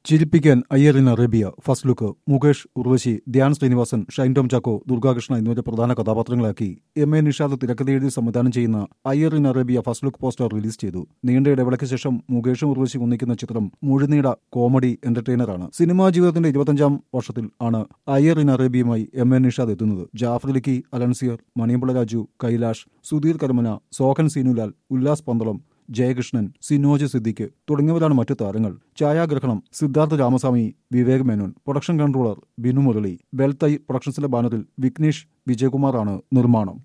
ചിരിപ്പിക്കാൻ Ayyar in Arabia first look Mukesh Urvashi Dhyan Sreenivasan Shine Tom Chacko Durga Krishna എന്നിവരെ പ്രധാന കഥാപാത്രങ്ങളാക്കി M A Nishad തിരക്കഥ എഴുതി സംവിധാനം ചെയ്യുന്ന Ayyar in Arabia first look poster release ചെയ്തു നീണ്ട ഇടവേളയ്ക്ക് ശേഷം മുകേഷും ഉർവശി ഒന്നിക്കുന്ന ചിത്രം മുഴുനീട കോമഡി എന്റർടൈനറാണ് സിനിമാ ജീവിതത്തിന്റെ ഇരുപത്തഞ്ചാം വർഷത്തിൽ ആണ് അയ്യറിൻ അറേബ്യയുമായി എം എ നിഷാദ് എത്തുന്നത് ജാഫർ അലൻസിയർ മണിയമ്പള രാജു കൈലാഷ് സുധീർ കരമന സോഹൻ സീനുലാൽ ഉല്ലാസ് പന്തളം ജയകൃഷ്ണൻ സിനോജ് സിദ്ദിഖ് തുടങ്ങിയവരാണ് മറ്റു താരങ്ങൾ ഛായാഗ്രഹണം സിദ്ധാർത്ഥ രാമസ്വാമി വിവേക് മേനോൻ പ്രൊഡക്ഷൻ കൺട്രോളർ ബിനു മുരളി ബെൽത്തൈ പ്രൊഡക്ഷൻസിന്റെ ബാനറിൽ വിഘ്നേഷ് വിജയകുമാറാണ് നിർമ്മാണം